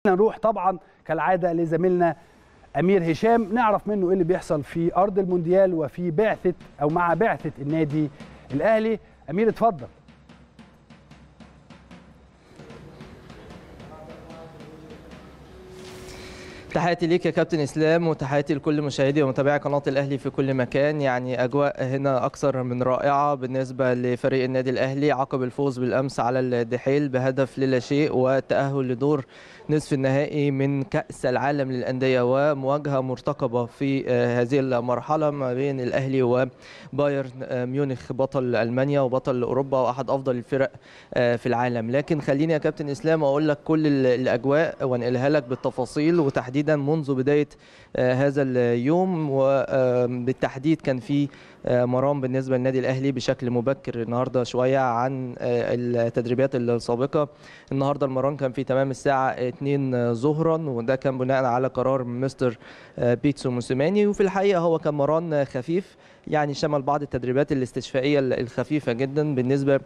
نروح طبعا كالعاده لزميلنا امير هشام نعرف منه ايه اللي بيحصل في ارض المونديال وفي بعثه او مع بعثه النادي الاهلي امير اتفضل تحياتي ليك يا كابتن اسلام وتحياتي لكل مشاهدي ومتابعي قناه الاهلي في كل مكان يعني اجواء هنا اكثر من رائعه بالنسبه لفريق النادي الاهلي عقب الفوز بالامس على الدحيل بهدف للا شيء والتاهل لدور نصف النهائي من كاس العالم للانديه ومواجهه مرتقبه في هذه المرحله ما بين الاهلي وبايرن ميونخ بطل المانيا وبطل اوروبا واحد افضل الفرق في العالم لكن خليني يا كابتن اسلام اقول لك كل الاجواء وانقلها لك بالتفاصيل وتحديدا منذ بدايه هذا اليوم وبالتحديد كان في مرام بالنسبه للنادي الاهلي بشكل مبكر النهارده شويه عن التدريبات السابقه النهارده المران كان في تمام الساعه 2 ظهرا وده كان بناء على قرار مستر بيتسو موسيماني وفي الحقيقه هو كان مران خفيف يعني شمل بعض التدريبات الاستشفائيه الخفيفه جدا بالنسبه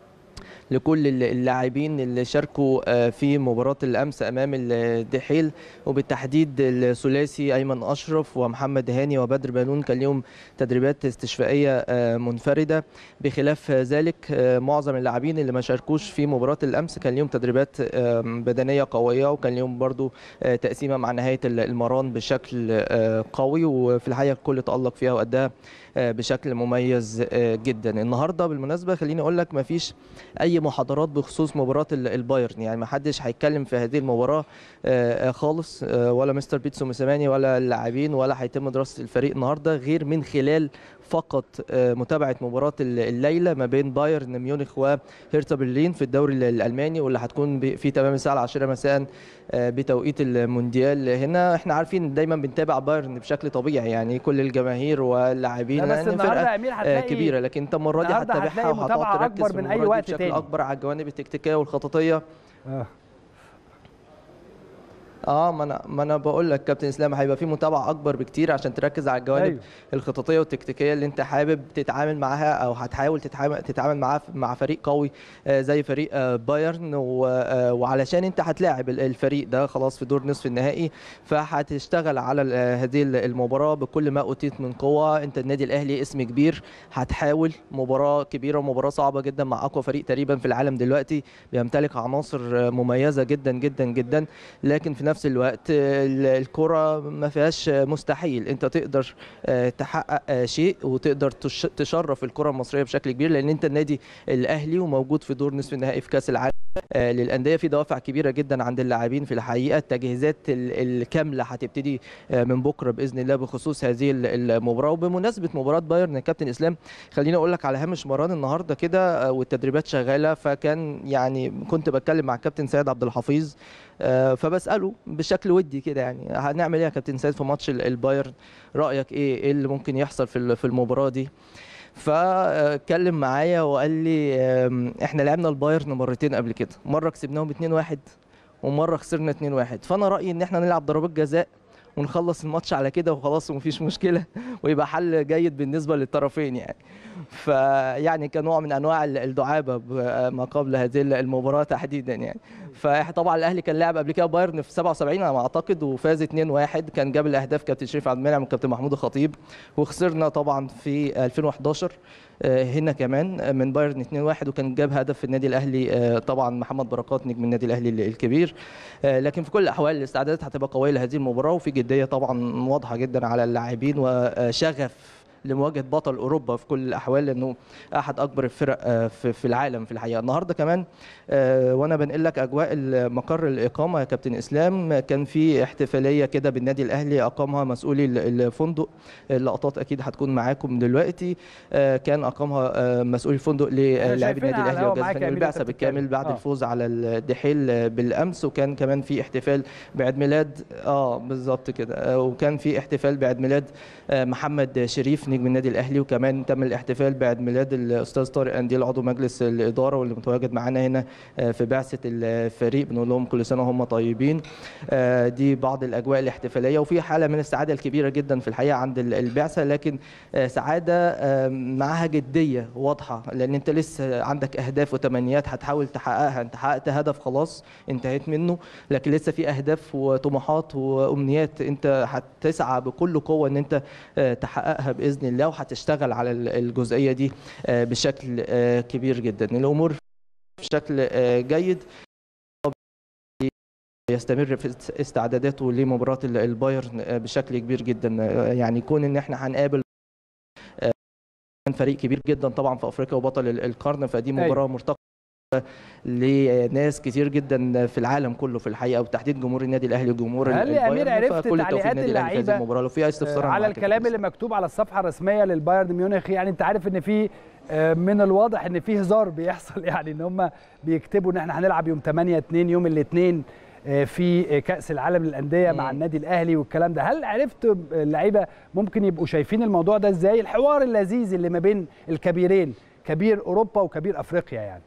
لكل اللاعبين اللي شاركوا في مباراة الأمس أمام الدحيل وبالتحديد الثلاثي أيمن أشرف ومحمد هاني وبدر بنون كان لهم تدريبات استشفائية منفردة بخلاف ذلك معظم اللاعبين اللي ما شاركوش في مباراة الأمس كان لهم تدريبات بدنية قوية وكان لهم برضو تقسيمة مع نهاية المران بشكل قوي وفي الحقيقة الكل تألق فيها وأداها بشكل مميز جدا النهارده بالمناسبه خليني اقول لك ما فيش اي محاضرات بخصوص مباراه البايرن يعني ما حدش هيتكلم في هذه المباراه خالص ولا مستر بيتسو موسيماني ولا اللاعبين ولا هيتم دراسه الفريق النهارده غير من خلال فقط متابعه مباراه الليله ما بين بايرن ميونخ وهيرتا برلين في الدوري الالماني واللي هتكون في تمام الساعه 10 مساء بتوقيت المونديال هنا احنا عارفين دايما بنتابع بايرن بشكل طبيعي يعني كل الجماهير واللاعبين بس النهارده يا امير هتلاقي كبيره لكن انت المره دي هتتابعها وهتقعد تركز اكبر من اي وقت بشكل تاني اكبر على الجوانب التكتيكيه والخططيه آه. اه ما انا ما انا بقول لك كابتن اسلام هيبقى في متابعه اكبر بكتير عشان تركز على الجوانب أيوة. أيوه. الخططيه والتكتيكيه اللي انت حابب تتعامل معاها او هتحاول تتعامل تتعامل معاها مع فريق قوي زي فريق بايرن وعلشان انت هتلاعب الفريق ده خلاص في دور نصف النهائي فهتشتغل على هذه المباراه بكل ما اوتيت من قوه انت النادي الاهلي اسم كبير هتحاول مباراه كبيره ومباراه صعبه جدا مع اقوى فريق تقريبا في العالم دلوقتي بيمتلك عناصر مميزه جدا جدا جدا لكن في نفس الوقت الكرة ما فيهاش مستحيل انت تقدر تحقق شيء وتقدر تشرف الكرة المصرية بشكل كبير لان انت النادي الاهلي وموجود في دور نصف النهائي في كاس العالم للانديه في دوافع كبيره جدا عند اللاعبين في الحقيقه التجهيزات الكامله هتبتدي من بكره باذن الله بخصوص هذه المباراه وبمناسبه مباراه بايرن كابتن اسلام خليني اقول لك على هامش مران النهارده كده والتدريبات شغاله فكان يعني كنت بتكلم مع الكابتن سيد عبد الحفيظ فبساله بشكل ودي كده يعني هنعمل ايه يا كابتن سيد في ماتش البايرن رايك ايه ايه اللي ممكن يحصل في في المباراه دي فاتكلم معايا وقال لي احنا لعبنا البايرن مرتين قبل كده مره كسبناهم 2-1 ومره خسرنا 2-1 فانا رايي ان احنا نلعب ضربات جزاء ونخلص الماتش على كده وخلاص ومفيش مشكله ويبقى حل جيد بالنسبه للطرفين يعني فيعني كنوع من انواع الدعابه ما قبل هذه المباراه تحديدا يعني فطبعا الاهلي كان لعب قبل كده بايرن في 77 على ما اعتقد وفاز 2-1 كان جاب الاهداف كابتن شريف عبد المنعم وكابتن محمود الخطيب وخسرنا طبعا في 2011 هنا كمان من بايرن 2-1 وكان جاب هدف في النادي الاهلي طبعا محمد بركات نجم النادي الاهلي الكبير لكن في كل الاحوال الاستعدادات هتبقى قويه لهذه المباراه وفي جديه طبعا واضحه جدا على اللاعبين وشغف لمواجهه بطل اوروبا في كل الاحوال لانه احد اكبر الفرق في العالم في الحقيقه النهارده كمان وانا بنقل لك اجواء مقر الاقامه يا كابتن اسلام كان في احتفاليه كده بالنادي الاهلي اقامها مسؤولي الفندق اللقطات اكيد هتكون معاكم دلوقتي كان اقامها مسؤول الفندق للاعبي النادي الاهلي والجهاز الفني البعثه بالكامل بعد آه. الفوز على الدحيل بالامس وكان كمان في احتفال بعيد ميلاد اه بالظبط كده وكان في احتفال بعيد ميلاد محمد شريف نجم النادي الاهلي وكمان تم الاحتفال بعيد ميلاد الاستاذ طارق انديل عضو مجلس الاداره واللي متواجد معانا هنا في بعثه الفريق بنقول لهم كل سنه وهم طيبين دي بعض الاجواء الاحتفاليه وفي حاله من السعاده الكبيره جدا في الحقيقه عند البعثه لكن سعاده معاها جديه واضحه لان انت لسه عندك اهداف وتمنيات هتحاول تحققها انت حققت هدف خلاص انتهيت منه لكن لسه في اهداف وطموحات وامنيات انت هتسعى بكل قوه ان انت تحققها باذن الله وهتشتغل على الجزئيه دي بشكل كبير جدا الامور بشكل جيد يستمر في استعداداته لمباراه البايرن بشكل كبير جدا يعني كون ان احنا هنقابل فريق كبير جدا طبعا في افريقيا وبطل القرن فدي مباراه مرتقبه لناس كتير جدا في العالم كله في الحقيقه وبالتحديد جمهور النادي الاهلي وجمهور هل يا امير عرفت تعليقات اللعيبه المباراه لو في اي استفسار على الكلام اللي مكتوب على الصفحه الرسميه للبايرن ميونخ يعني انت عارف ان في من الواضح ان في هزار بيحصل يعني ان هم بيكتبوا ان احنا هنلعب يوم 8 2 يوم الاثنين في كاس العالم للانديه مع النادي الاهلي والكلام ده هل عرفت اللعيبه ممكن يبقوا شايفين الموضوع ده ازاي الحوار اللذيذ اللي ما بين الكبيرين كبير اوروبا وكبير افريقيا يعني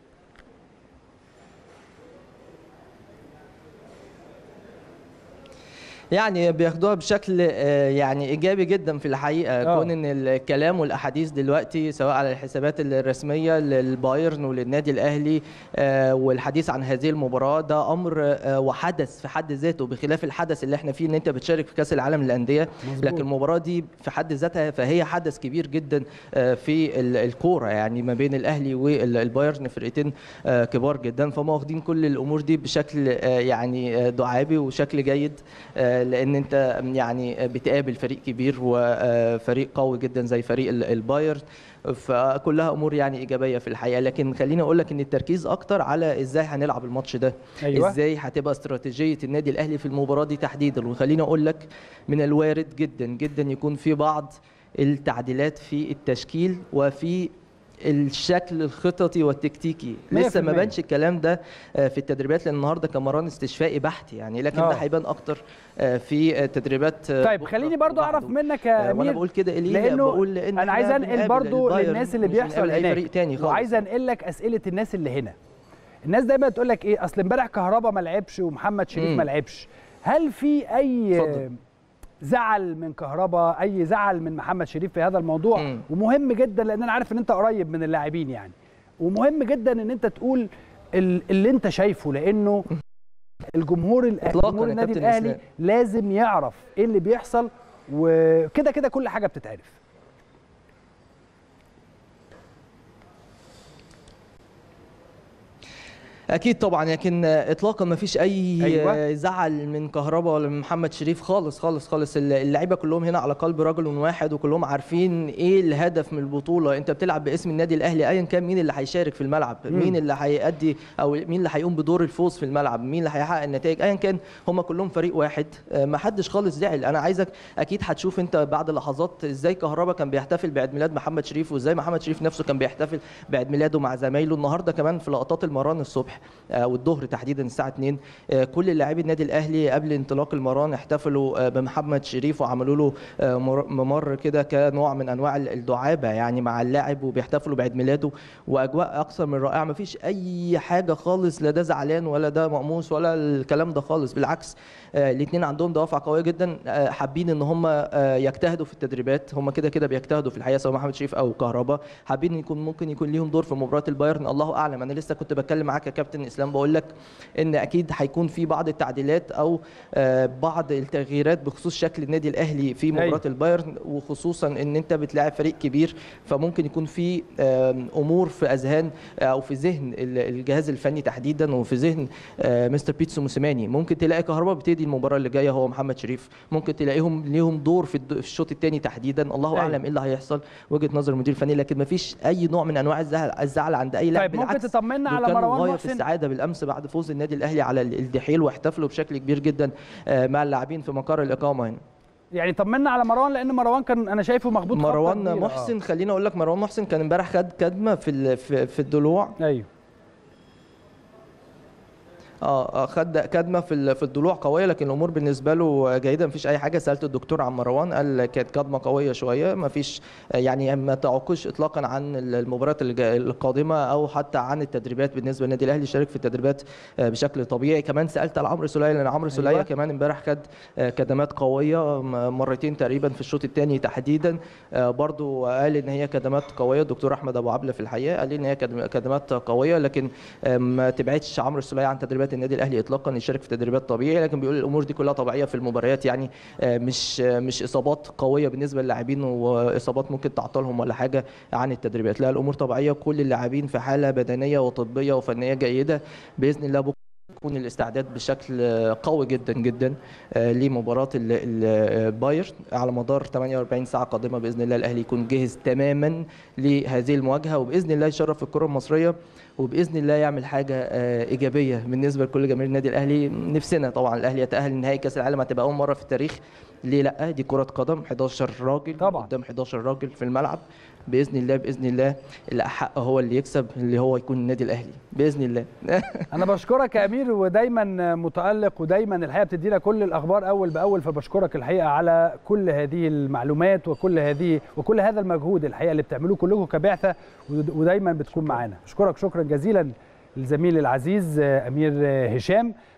يعني بياخدوها بشكل يعني ايجابي جدا في الحقيقه أوه. كون ان الكلام والاحاديث دلوقتي سواء على الحسابات الرسميه للبايرن وللنادي الاهلي والحديث عن هذه المباراه ده امر وحدث في حد ذاته بخلاف الحدث اللي احنا فيه ان انت بتشارك في كاس العالم للانديه لكن المباراه دي في حد ذاتها فهي حدث كبير جدا في الكوره يعني ما بين الاهلي والبايرن فرقتين كبار جدا فهم واخدين كل الامور دي بشكل يعني دعابي وشكل جيد لان انت يعني بتقابل فريق كبير وفريق قوي جدا زي فريق البايرن فكلها امور يعني ايجابيه في الحقيقه لكن خليني اقول لك ان التركيز اكتر على ازاي هنلعب الماتش ده أيوة. ازاي هتبقى استراتيجيه النادي الاهلي في المباراه دي تحديدا وخليني اقول لك من الوارد جدا جدا يكون في بعض التعديلات في التشكيل وفي الشكل الخططي والتكتيكي لسه ما بانش الكلام ده في التدريبات لان النهارده كان مران استشفائي بحت يعني لكن أوه. ده هيبان اكتر في تدريبات طيب خليني برضو اعرف منك يا امير وانا بقول كده ليه لانه بقول لأن انا عايز انقل برضو للناس اللي بيحصل هناك فريق تاني خالص وعايز انقل لك اسئله الناس اللي هنا الناس دايما تقول لك ايه اصل امبارح كهربا ما لعبش ومحمد شريف ما لعبش هل في اي فضل. زعل من كهربا اي زعل من محمد شريف في هذا الموضوع م. ومهم جدا لان انا عارف ان انت قريب من اللاعبين يعني ومهم جدا ان انت تقول اللي انت شايفه لانه الجمهور الجمهور النادي الاهلي لازم يعرف ايه اللي بيحصل وكده كده كل حاجه بتتعرف اكيد طبعا لكن اطلاقا ما فيش اي أيوة. زعل من كهربا ولا من محمد شريف خالص خالص خالص اللعيبه كلهم هنا على قلب رجل واحد وكلهم عارفين ايه الهدف من البطوله انت بتلعب باسم النادي الاهلي ايا كان مين اللي هيشارك في الملعب مم. مين اللي هيأدي او مين اللي هيقوم بدور الفوز في الملعب مين اللي هيحقق النتائج ايا كان هم كلهم فريق واحد ما حدش خالص زعل انا عايزك اكيد هتشوف انت بعد لحظات ازاي كهربا كان بيحتفل بعيد ميلاد محمد شريف وازاي محمد شريف نفسه كان بيحتفل بعيد ميلاده مع زمايله النهارده كمان في لقطات المران الصبح والظهر تحديدا الساعه 2 كل لاعبي النادي الاهلي قبل انطلاق المران احتفلوا بمحمد شريف وعملوا له ممر كده كنوع من انواع الدعابه يعني مع اللاعب وبيحتفلوا بعيد ميلاده واجواء اكثر من رائعه ما فيش اي حاجه خالص لا ده زعلان ولا ده مقموس ولا الكلام ده خالص بالعكس الاثنين عندهم دوافع قويه جدا حابين ان هم يجتهدوا في التدريبات هم كده كده بيجتهدوا في الحقيقه سواء محمد شريف او كهربا حابين يكون ممكن يكون ليهم دور في مباراه البايرن الله اعلم انا لسه كنت بتكلم معاك يا كابتن اسلام بقول لك ان اكيد هيكون في بعض التعديلات او بعض التغييرات بخصوص شكل النادي الاهلي في مباراه أيوة. البايرن وخصوصا ان انت بتلاعب فريق كبير فممكن يكون في امور في اذهان او في ذهن الجهاز الفني تحديدا وفي ذهن مستر بيتسو موسيماني ممكن تلاقي كهربا بتدي المباراه اللي جايه هو محمد شريف ممكن تلاقيهم ليهم دور في الشوط الثاني تحديدا الله أيوة. اعلم ايه اللي هيحصل وجهه نظر المدير الفني لكن ما فيش اي نوع من انواع الزعل, الزعل عند اي لاعب طيب ممكن تطمنا على مروان محسن في السعاده بالامس بعد فوز النادي الاهلي على الدحيل واحتفلوا بشكل كبير جدا مع اللاعبين في مقر الاقامه هنا يعني طمنا على مروان لان مروان كان انا شايفه مخبوط مروان محسن آه. خليني اقول لك مروان محسن كان امبارح خد كدمه في في الضلوع ايوه اه آه، خد كدمه في ال- في الضلوع قويه لكن الامور بالنسبه له جيده مفيش اي حاجه سالت الدكتور عن مروان قال كانت كدمه قويه شويه مفيش آه، يعني ما تعوقش اطلاقا عن المباريات الج- القادمه او حتى عن التدريبات بالنسبه للنادي الاهلي شارك في التدريبات آه، بشكل طبيعي كمان سالت على عمرو سوليه لان عمرو سوليه أيوة. كمان امبارح خد آه، كدمات قويه م- مرتين تقريبا في الشوط الثاني تحديدا آه، برضو قال ان هي كدمات قويه الدكتور احمد ابو عبله في الحقيقه قال لي ان هي كدم- كدمات قويه لكن آه، ما تبعدش عمرو السوليه عن تدريبات النادي الاهلي اطلاقا يشارك في تدريبات طبيعي لكن بيقول الامور دي كلها طبيعيه في المباريات يعني آه، مش آه، مش اصابات قويه بالنسبه للاعبين واصابات ممكن تعطلهم ولا حاجه عن التدريبات لا الامور طبيعيه كل اللاعبين في حاله بدنيه وطبيه وفنيه جيده باذن الله بكره يكون الاستعداد بشكل قوي جدا جدا آه، لمباراه ال- ال- بايرن على مدار 48 ساعه قادمه باذن الله الاهلي يكون جاهز تماما لهذه المواجهه وباذن الله يشرف الكره المصريه وباذن الله يعمل حاجه آه، ايجابيه بالنسبه لكل جماهير النادي الاهلي نفسنا طبعا الاهلي يتاهل لنهائي كاس العالم هتبقى اول مره في التاريخ ليه لا دي كره قدم 11 راجل طبعاً. قدام 11 راجل في الملعب باذن الله باذن الله اللي احق هو اللي يكسب اللي هو يكون النادي الاهلي باذن الله انا بشكرك يا امير ودايما متالق ودايما الحقيقه بتدينا كل الاخبار اول باول فبشكرك الحقيقه على كل هذه المعلومات وكل هذه وكل هذا المجهود الحقيقه اللي بتعملوه كلكم كبعثه ود- ودايما بتكون معانا اشكرك شكرا جزيلا لزميلي العزيز امير هشام